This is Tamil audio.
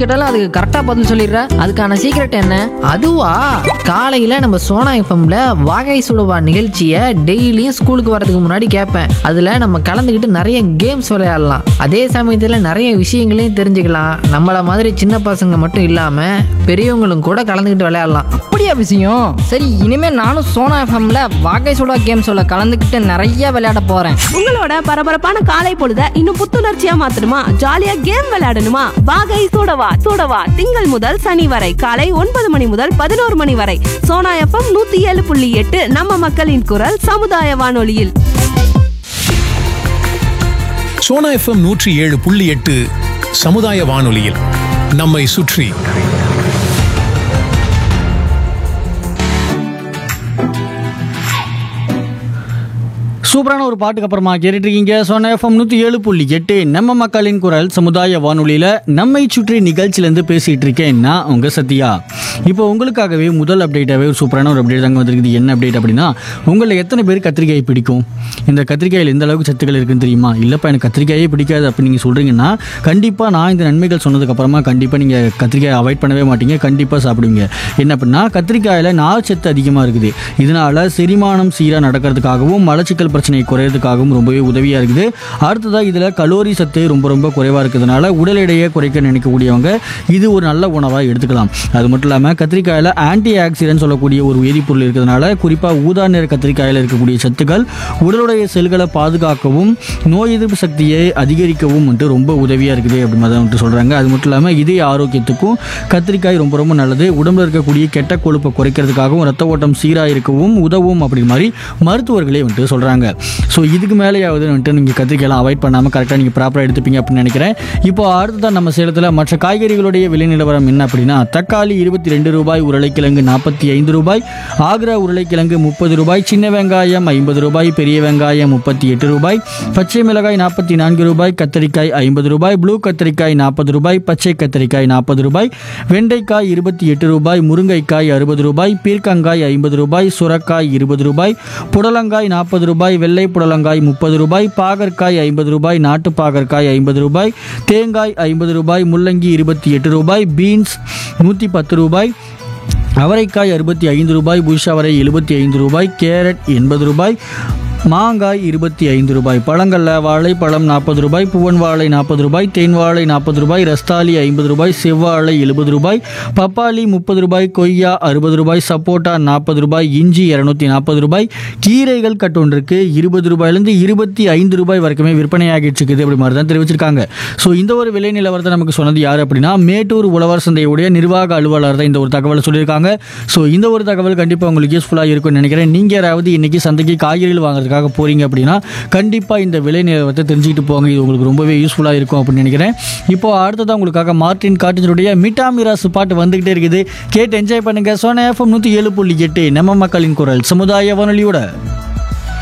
கேட்டாலும் அதுக்கு கரெக்டா பதில் சொல்லிடுற அதுக்கான சீக்ரெட் என்ன அதுவா காலையில நம்ம சோனா எஃப்எம்ல வாகை சுடுவா நிகழ்ச்சியை டெய்லியும் ஸ்கூலுக்கு வரதுக்கு முன்னாடி கேட்பேன் அதுல நம்ம கலந்துக்கிட்டு நிறைய கேம்ஸ் விளையாடலாம் அதே சமயத்துல நிறைய விஷயங்களையும் தெரிஞ்சுக்கலாம் நம்மள மாதிரி சின்ன பசங்க மட்டும் இல்லாம பெரியவங்களும் கூட கலந்துக்கிட்டு விளையாடலாம் அப்படியா விஷயம் சரி இனிமே நானும் சோனா எஃப்எம்ல வாகை சுடா கேம் சொல்ல கலந்துக்கிட்டு நிறைய விளையாட போறேன் உங்களோட பரபரப்பான காலை பொழுத இன்னும் புத்துணர்ச்சியா மாத்தணுமா ஜாலியா கேம் விளையாடணுமா வாகை சூடவா சூடவா திங்கள் முதல் சனி வரை காலை ஒன்பது மணி முதல் பதினோரு மணி வரை சோனா எஃப்எம் நூத்தி ஏழு புள்ளி எட்டு நம்ம மக்களின் குரல் சமுதாய வானொலியில் சோனா எஃப்எம் நூற்றி ஏழு புள்ளி எட்டு சமுதாய வானொலியில் நம்மை சுற்றி சூப்பரான ஒரு பாட்டுக்கு அப்புறமா கேட்டுட்டு இருக்கீங்க சொன்ன எஃப்எம் நூற்றி ஏழு புள்ளி எட்டு நம்ம மக்களின் குரல் சமுதாய வானொலியில் நம்மை சுற்றி நிகழ்ச்சியிலேருந்து பேசிகிட்டு இருக்கேன் நான் உங்கள் சத்யா இப்போ உங்களுக்காகவே முதல் அப்டேட்டாகவே ஒரு சூப்பரான ஒரு அப்டேட் தாங்க வந்திருக்குது என்ன அப்டேட் அப்படின்னா உங்களை எத்தனை பேர் கத்திரிக்காய் பிடிக்கும் இந்த கத்திரிக்காயில் எந்த அளவுக்கு சத்துக்கள் இருக்குன்னு தெரியுமா இல்லைப்பா எனக்கு கத்திரிக்காயே பிடிக்காது அப்படின்னு நீங்கள் சொல்கிறீங்கன்னா கண்டிப்பாக நான் இந்த நன்மைகள் சொன்னதுக்கப்புறமா கண்டிப்பாக நீங்கள் கத்திரிக்காயை அவாய்ட் பண்ணவே மாட்டீங்க கண்டிப்பாக சாப்பிடுவீங்க என்ன அப்படின்னா கத்திரிக்காயில் நார் சத்து அதிகமாக இருக்குது இதனால செரிமானம் சீராக நடக்கிறதுக்காகவும் மலச்சிக்கல் பிரச்சனையை குறையிறதுக்காகவும் ரொம்பவே உதவியாக இருக்குது அடுத்ததாக இதில் கலோரி சத்து ரொம்ப ரொம்ப குறைவாக இருக்கிறதுனால உடல் எடையை குறைக்க நினைக்கக்கூடியவங்க இது ஒரு நல்ல உணவாக எடுத்துக்கலாம் அது மட்டும் இல்லாமல் கத்திரிக்காயில் ஆன்டி ஆக்சிடென்ட் சொல்லக்கூடிய ஒரு வேதிப்பொருள் இருக்கிறதுனால குறிப்பாக ஊதா நிற கத்திரிக்காயில் இருக்கக்கூடிய சத்துக்கள் உடலுடைய செல்களை பாதுகாக்கவும் நோய் எதிர்ப்பு சக்தியை அதிகரிக்கவும் வந்துட்டு ரொம்ப உதவியாக இருக்குது அப்படி மாதிரி வந்துட்டு சொல்கிறாங்க அது மட்டும் இல்லாமல் இதய ஆரோக்கியத்துக்கும் கத்திரிக்காய் ரொம்ப ரொம்ப நல்லது உடம்புல இருக்கக்கூடிய கெட்ட கொழுப்பை குறைக்கிறதுக்காகவும் ரத்த ஓட்டம் சீராக இருக்கவும் உதவும் அப்படி மாதிரி மருத்துவர்களே வந்துட்டு சொல்கிறாங்க ஸோ இதுக்கு மேலேயாவது வந்துட்டு நீங்கள் கத்திரிக்காயெல்லாம் அவாய்ட் பண்ணாமல் கரெக்டாக நீங்கள் ப்ராப்பராக எடுத்துப்பீங்க அப்படின்னு நினைக்கிறேன் இப்போ அடுத்ததான் நம்ம சேலத்தில் மற்ற காய்கறிகளுடைய விலை நிலவரம் என்ன அப்படின்னா தக்காளி இருபத்தி ரெண்டு ரூபாய் உருளைக்கிழங்கு நாற்பத்தி ஐந்து ரூபாய் ஆக்ரா உருளைக்கிழங்கு முப்பது ரூபாய் சின்ன வெங்காயம் ஐம்பது ரூபாய் பெரிய வெங்காயம் முப்பத்தி எட்டு ரூபாய் பச்சை மிளகாய் நாற்பத்தி நான்கு ரூபாய் கத்தரிக்காய் ஐம்பது ரூபாய் ப்ளூ கத்தரிக்காய் நாற்பது ரூபாய் பச்சை கத்தரிக்காய் நாற்பது ரூபாய் வெண்டைக்காய் இருபத்தி எட்டு ரூபாய் முருங்கைக்காய் அறுபது ரூபாய் பீர்க்கங்காய் ஐம்பது ரூபாய் சுரக்காய் இருபது ரூபாய் புடலங்காய் நாற்பது ரூபாய் வெள்ளை புடலங்காய் முப்பது ரூபாய் பாகற்காய் ஐம்பது ரூபாய் நாட்டு பாகற்காய் ஐம்பது ரூபாய் தேங்காய் ஐம்பது ரூபாய் முள்ளங்கி இருபத்தி எட்டு ரூபாய் பீன்ஸ் நூற்றி பத்து ரூபாய் அவரைக்காய் அறுபத்தி ஐந்து ரூபாய் புஷ் அவரை எழுபத்தி ஐந்து ரூபாய் கேரட் எண்பது ரூபாய் மாங்காய் இருபத்தி ஐந்து ரூபாய் பழங்கள்ல வாழைப்பழம் நாற்பது ரூபாய் பூவன் வாழை நாற்பது ரூபாய் தேன் வாழை நாற்பது ரூபாய் ரஸ்தாலி ஐம்பது ரூபாய் செவ்வாழை எழுபது ரூபாய் பப்பாளி முப்பது ரூபாய் கொய்யா அறுபது ரூபாய் சப்போட்டா நாற்பது ரூபாய் இஞ்சி இரநூத்தி நாற்பது ரூபாய் கீரைகள் கட்டொன்றுக்கு இருபது ரூபாயிலேருந்து இருபத்தி ஐந்து ரூபாய் வரைக்குமே விற்பனையாகிட்டு இருக்குது அப்படி மாதிரி தான் தெரிவிச்சிருக்காங்க ஸோ இந்த ஒரு விலை நிலவரத்தை நமக்கு சொன்னது யார் அப்படின்னா மேட்டூர் உழவர் சந்தையுடைய நிர்வாக அலுவலர் தான் இந்த ஒரு தகவலை சொல்லியிருக்காங்க ஸோ இந்த ஒரு தகவல் கண்டிப்பாக உங்களுக்கு யூஸ்ஃபுல்லாக இருக்கும்னு நினைக்கிறேன் நீங்கள் யாராவது இன்னைக்கு சந்தைக்கு காய்கறிகள் வாங்குறதுக்காக போறீங்க அப்படின்னா கண்டிப்பாக இந்த விலை நிலவரத்தை தெரிஞ்சுக்கிட்டு போங்க இது உங்களுக்கு ரொம்பவே யூஸ்ஃபுல்லாக இருக்கும் அப்படின்னு நினைக்கிறேன் இப்போ அடுத்ததான் உங்களுக்காக மார்டின் காட்டினுடைய மிட்டா மிராசு பாட்டு வந்துகிட்டே இருக்குது கேட்டு என்ஜாய் பண்ணுங்க சோனா எஃப்எம் நூற்றி ஏழு புள்ளி எட்டு நம்ம மக்களின் குரல் சமுதாய வானொலியோட